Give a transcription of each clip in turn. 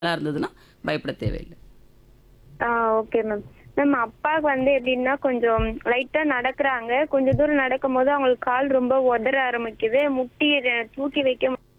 நல்லா இருந்ததுன்னா பயப்பட தேவையில்லை ஆ ஓகே மேம் மேம் அப்பாவுக்கு வந்து எப்படின்னா கொஞ்சம் லைட்டா நடக்கிறாங்க கொஞ்ச தூரம் நடக்கும் போது அவங்களுக்கு கால் ரொம்ப உதற ஆரம்பிக்குது முட்டி அஹ், தூக்கி வைக்க மு-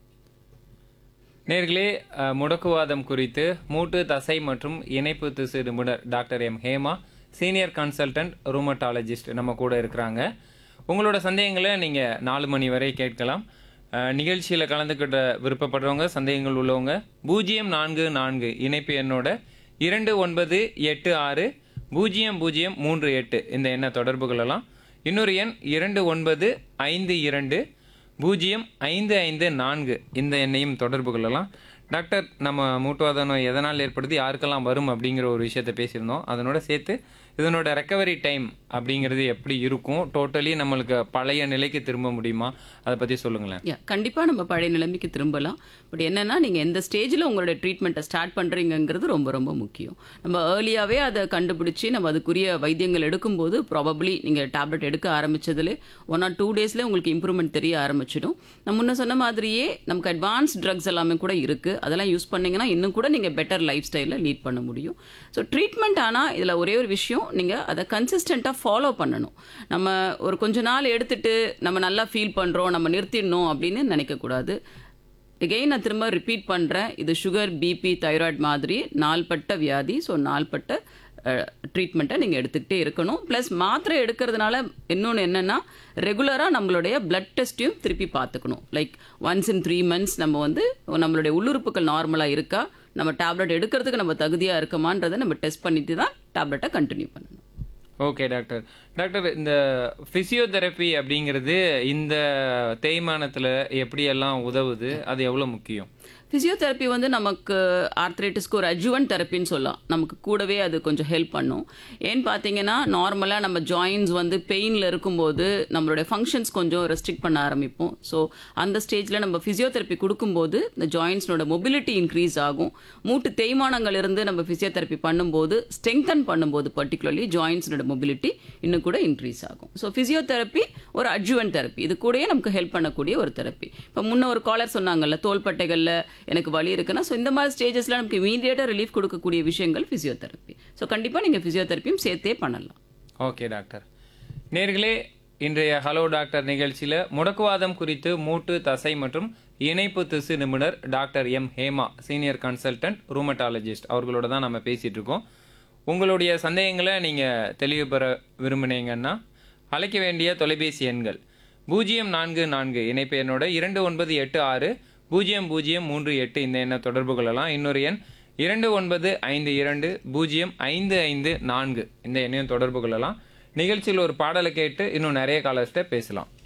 நேர்களே அஹ், முடக்குவாதம் குறித்து மூட்டு தசை மற்றும் இணைப்பு திசு நிபுணர் doctor M Hema senior consultant rheumatologist நம்ம கூட இருக்கிறாங்க உங்களோட சந்தேகங்களை நீங்கள் நாலு மணி வரை கேட்கலாம் அஹ், நிகழ்ச்சியில் கலந்துக்கிட்ட விருப்பப்படுறவங்க சந்தேகங்கள் உள்ளவங்க பூஜ்ஜியம் நான்கு நான்கு இணைப்பு எண்ணோட இரண்டு ஒன்பது எட்டு ஆறு பூஜ்ஜியம் பூஜ்ஜியம் மூன்று எட்டு இந்த எண்ணை தொடர்பு கொள்ளலாம் இன்னொரு எண் இரண்டு ஒன்பது ஐந்து இரண்டு பூஜ்ஜியம் ஐந்து ஐந்து நான்கு இந்த எண்ணையும் தொடர்பு கொள்ளலாம் டாக்டர் நம்ம மூட்டுவாத நோய் எதனால் ஏற்படுது யாருக்கெல்லாம் வரும் அப்படிங்கிற ஒரு விஷயத்தை பேசியிருந்தோம் அதனோட சேர்த்து இதனோட ரெக்கவரி டைம் அப்படிங்கிறது எப்படி இருக்கும் டோட்டலி நம்மளுக்கு பழைய நிலைக்கு திரும்ப முடியுமா அதை பற்றி சொல்லுங்களேன் யா கண்டிப்பாக நம்ம பழைய நிலைமைக்கு திரும்பலாம் பட் என்னன்னா நீங்கள் எந்த ஸ்டேஜில் உங்களுடைய ட்ரீட்மெண்ட்டை ஸ்டார்ட் பண்ணுறீங்கங்கிறது ரொம்ப ரொம்ப முக்கியம் நம்ம ஏர்லியாகவே அதை கண்டுபிடிச்சி நம்ம அதுக்குரிய வைத்தியங்கள் எடுக்கும்போது ப்ராபப்ளி நீங்கள் டேப்லெட் எடுக்க ஆரம்பிச்சதுல ஒன் ஆர் டூ டேஸ்லேயே உங்களுக்கு இம்ப்ரூவ்மெண்ட் தெரிய ஆரம்பிச்சிடும் நான் முன்ன சொன்ன மாதிரியே நமக்கு அட்வான்ஸ் ட்ரக்ஸ் எல்லாமே கூட இருக்குது அதெல்லாம் யூஸ் பண்ணீங்கன்னா இன்னும் கூட நீங்கள் பெட்டர் லைஃப் ஸ்டைலில் லீட் பண்ண முடியும் ஸோ ட்ரீட்மெண்ட் ஆனால் இதில் ஒரே ஒரு விஷயம் நீங்கள் அதை கன்சிஸ்டண்ட்டாக ஃபாலோ பண்ணணும் நம்ம ஒரு கொஞ்ச நாள் எடுத்துட்டு நம்ம நல்லா ஃபீல் பண்ணுறோம் நம்ம நிறுத்திடணும் அப்படின்னு நினைக்கக்கூடாது எகெயின் நான் திரும்ப ரிப்பீட் பண்ணுறேன் இது சுகர் பிபி தைராய்டு மாதிரி நாள்பட்ட வியாதி ஸோ நாள்பட்ட ட்ரீட்மெண்ட்டை நீங்கள் எடுத்துக்கிட்டே இருக்கணும் ப்ளஸ் மாத்திரை எடுக்கிறதுனால இன்னொன்று என்னென்னா ரெகுலராக நம்மளுடைய பிளட் டெஸ்ட்டையும் திருப்பி பார்த்துக்கணும் like once in three months நம்ம வந்து நம்மளுடைய உள்ளுறுப்புகள் நார்மலாக இருக்கா நம்ம டேப்லெட் எடுக்கிறதுக்கு நம்ம தகுதியாக இருக்கமான்றதை நம்ம டெஸ்ட் பண்ணிட்டு தான் டேப்லெட்டை கண்டினியூ பண்ணணும் ஓகே டாக்டர் டாக்டர் இந்த ஃபிசியோதெரப்பி அப்படிங்கிறது இந்த தேய்மானத்தில் எப்படியெல்லாம் உதவுது அது எவ்வளோ முக்கியம் ஃபிசியோதெரப்பி வந்து நமக்கு ஆர்த்ரைட்டிஸ்க்கு ஒரு அஜுவன் தெரப்பின்னு சொல்லலாம் நமக்கு கூடவே அது கொஞ்சம் ஹெல்ப் பண்ணும் ஏன்னு பார்த்தீங்கன்னா நார்மலாக நம்ம ஜாயின்ஸ் வந்து பெயினில் இருக்கும்போது நம்மளுடைய ஃபங்க்ஷன்ஸ் கொஞ்சம் ரெஸ்ட்ரிக்ட் பண்ண ஆரம்பிப்போம் ஸோ அந்த ஸ்டேஜில் நம்ம ஃபிசியோதெரப்பி கொடுக்கும்போது இந்த ஜாயின்ஸ்னோட மொபிலிட்டி இன்க்ரீஸ் ஆகும் மூட்டு தேய்மானங்கள் இருந்து நம்ம ஃபிசியோதெரப்பி பண்ணும்போது ஸ்ட்ரெங்தன் பண்ணும்போது பர்டிகுலர்லி ஜாயின்ஸோட மொபிலிட்டி இன்னும் கூட இன்க்ரீஸ் ஆகும் ஸோ ஃபிசியோதெரப்பி ஒரு அட்ஜுவன் தெரப்பி இது கூடயே நமக்கு ஹெல்ப் பண்ணக்கூடிய ஒரு தெரப்பி இப்போ முன்ன ஒரு காலர் சொன்னாங்கல்ல தோள்பட்டைகளில் எனக்கு வலி இருக்குன்னா ஸோ இந்த மாதிரி ஸ்டேஜஸ்ல நமக்கு இமீடியட்டாக ரிலீஃப் கொடுக்கக்கூடிய விஷயங்கள் ஃபிசியோதெரப்பி ஸோ கண்டிப்பாக நீங்கள் ஃபிசியோதெரப்பியும் சேர்த்தே பண்ணலாம் ஓகே டாக்டர் நேர்களே இன்றைய ஹலோ டாக்டர் நிகழ்ச்சியில் முடக்குவாதம் குறித்து மூட்டு தசை மற்றும் இணைப்பு திசு நிபுணர் doctor M Hema senior consultant rheumatologist அவர்களோட தான் நம்ம பேசிட்டு இருக்கோம் உங்களுடைய சந்தேகங்களை நீங்கள் தெளிவு பெற விரும்புனீங்கன்னா அழைக்க வேண்டிய தொலைபேசி எண்கள் பூஜ்ஜியம் நான்கு நான்கு இணைப்பு எண்ணோட இரண்டு ஒன்பது எட்டு ஆறு பூஜ்ஜியம் பூஜ்ஜியம் மூன்று எட்டு இந்த எண்ணை தொடர்பு கொள்ளலாம் இன்னொரு எண் இரண்டு ஒன்பது ஐந்து இரண்டு பூஜ்ஜியம் ஐந்து ஐந்து நான்கு இந்த எண்ணையும் தொடர்பு கொள்ளலாம் நிகழ்ச்சியில் ஒரு பாடலை கேட்டு இன்னும் நிறைய காலர்ஸ்ட்ட பேசலாம்